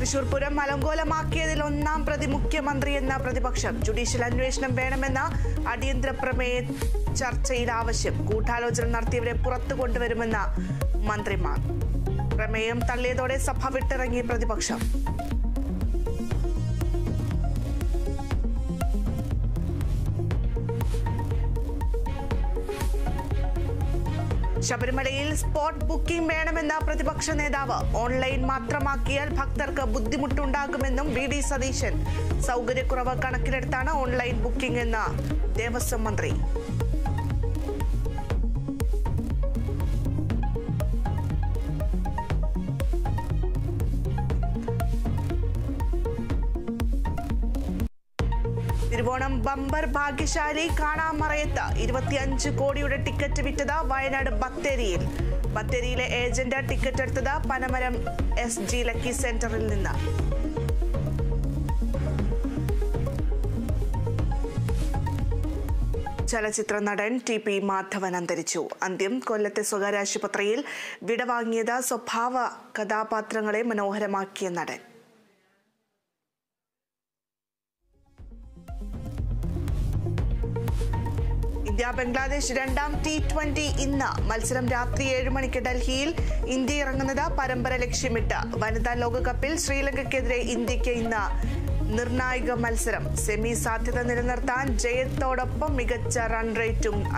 തൃശൂർ പൂരം അലങ്കോലമാക്കിയതിൽ ഒന്നാം പ്രതി മുഖ്യമന്ത്രിയെന്ന പ്രതിപക്ഷം ജുഡീഷ്യൽ അന്വേഷണം വേണമെന്ന അടിയന്തര പ്രമേയ ചർച്ചയിൽ ആവശ്യം ഗൂഢാലോചന നടത്തിയവരെ പുറത്തു കൊണ്ടുവരുമെന്ന മന്ത്രിമാർ പ്രമേയം തള്ളിയതോടെ സഭ വിട്ടിറങ്ങി പ്രതിപക്ഷം ശബരിമലയിൽ സ്പോട്ട് ബുക്കിംഗ് വേണമെന്ന പ്രതിപക്ഷ നേതാവ് ഓൺലൈൻ മാത്രമാക്കിയാൽ ഭക്തർക്ക് ബുദ്ധിമുട്ടുണ്ടാകുമെന്നും വി ഡി സതീശൻ സൗകര്യക്കുറവ് കണക്കിലെടുത്താണ് ഓൺലൈൻ ബുക്കിംഗ് എന്ന ദേവസ്വം മന്ത്രി തിരുവോണം ബമ്പർ ഭാഗ്യശാലി കാണാമറയത്ത് ഇരുപത്തിയഞ്ച് കോടിയുടെ ടിക്കറ്റ് വിറ്റത് വയനാട് ബത്തേരിയിൽ ബത്തേരിയിലെ ഏജന്റ് ടിക്കറ്റ് എടുത്തത് പനമരം എസ് ജി ലക്കി സെന്ററിൽ നിന്ന് ചലച്ചിത്ര നടൻ ടി പി മാധവൻ അന്തരിച്ചു അന്ത്യം കൊല്ലത്തെ സ്വകാര്യ ആശുപത്രിയിൽ വിടവാങ്ങിയത് സ്വഭാവ കഥാപാത്രങ്ങളെ മനോഹരമാക്കിയ നടൻ ഇന്ത്യ ബംഗ്ലാദേശ് രണ്ടാം ടി ട്വന്റി ഇന്ന് മത്സരം രാത്രി ഏഴ് മണിക്ക് ഡൽഹിയിൽ ഇന്ത്യ ഇറങ്ങുന്നത് പരമ്പര ലക്ഷ്യമിട്ട് വനിതാ ലോകകപ്പിൽ ശ്രീലങ്കയ്ക്കെതിരെ ഇന്ത്യക്ക് ഇന്ന് നിർണായക മത്സരം സെമി സാധ്യത നിലനിർത്താൻ ജയത്തോടൊപ്പം മികച്ച റൺ റേറ്റും